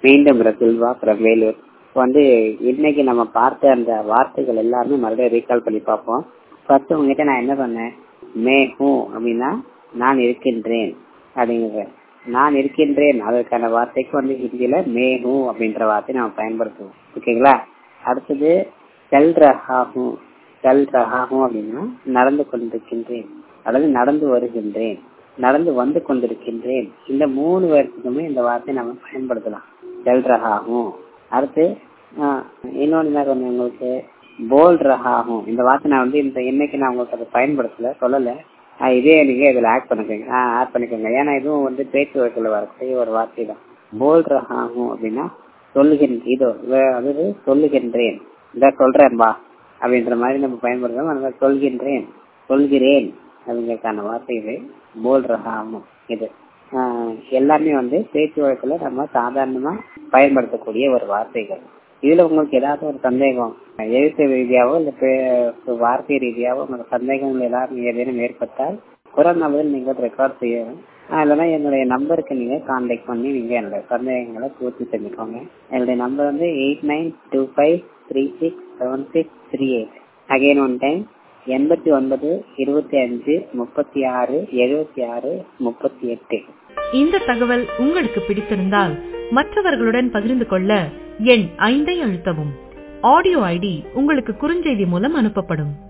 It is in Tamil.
மீண்டும் ரகுல்வா from வேலூர் இப்போ வந்து இன்னைக்கு நம்ம பார்த்த அந்த வார்த்தைகள் எல்லாமே மறுபடியும் ரீகால் பண்ணி பார்ப்போம் ஃபர்ஸ்ட் உங்ககிட்ட நான் என்ன பண்ணேன் மே ஹூ அப்படின்னா நான் இருக்கின்றேன் அப்படிங்கிற நான் இருக்கின்றேன் அதற்கான வார்த்தைக்கு வந்து ஹிந்தியில மே ஹூ அப்படின்ற வார்த்தையை நம்ம பயன்படுத்துவோம் ஓகேங்களா அடுத்தது செல் ரஹாஹூ செல் ரஹாஹூ அப்படின்னா நடந்து கொண்டிருக்கின்றேன் அல்லது நடந்து வருகின்றேன் நடந்து வந்து கொண்டிருக்கின்றேன் இந்த மூணு பேருக்குமே இந்த வார்த்தையை நம்ம பயன்படுத்தலாம் செல் ரஹாகும் அடுத்து இன்னொன்று என்ன சொன்னேன் உங்களுக்கு போல் ரஹாகும் இந்த வார்த்தை நான் வந்து இந்த இன்னைக்கு நான் உங்களுக்கு அதை பயன்படுத்தல சொல்லல இதே நீங்க இதுல ஆட் பண்ணிக்கோங்க ஆட் பண்ணிக்கோங்க ஏன்னா இதுவும் வந்து பேச்சு வழக்கில் வரக்கூடிய ஒரு வார்த்தை தான் போல் ரஹாகும் அப்படின்னா சொல்லுகின்ற இதோ அதாவது சொல்லுகின்றேன் இந்த சொல்றேன்பா அப்படின்ற மாதிரி நம்ம பயன்படுத்தலாம் சொல்கின்றேன் சொல்கிறேன் அப்படிங்கறதுக்கான வார்த்தை இது போல் ரகாமும் இது எல்லாமே வந்து பேச்சு வழக்கில் நம்ம சாதாரணமா பயன்படுத்தக்கூடிய ஒரு வார்த்தைகள் இதுல உங்களுக்கு ஏதாவது ஒரு சந்தேகம் எழுத்து ரீதியாவோ இல்ல வார்த்தை ரீதியாவோ உங்களுக்கு சந்தேகங்கள் ஏதாவது ஏதேனும் ஏற்பட்டால் குரல் நம்பரில் நீங்கள் ரெக்கார்ட் செய்யணும் இல்லைன்னா என்னுடைய நம்பருக்கு நீங்க கான்டாக்ட் பண்ணி நீங்க என்னுடைய சந்தேகங்களை பூர்த்தி செஞ்சுக்கோங்க என்னுடைய நம்பர் வந்து eight nine two five three six seven six three eight again one time எண்பத்தி ஒன்பது இருபத்தி அஞ்சு முப்பத்தி ஆறு எழுபத்தி ஆறு முப்பத்தி எட்டு இந்த தகவல் உங்களுக்கு பிடித்திருந்தால் மற்றவர்களுடன் பகிர்ந்து கொள்ள எண் ஐந்தை அழுத்தவும் ஆடியோ ஐடி உங்களுக்கு குறுஞ்செய்தி மூலம் அனுப்பப்படும்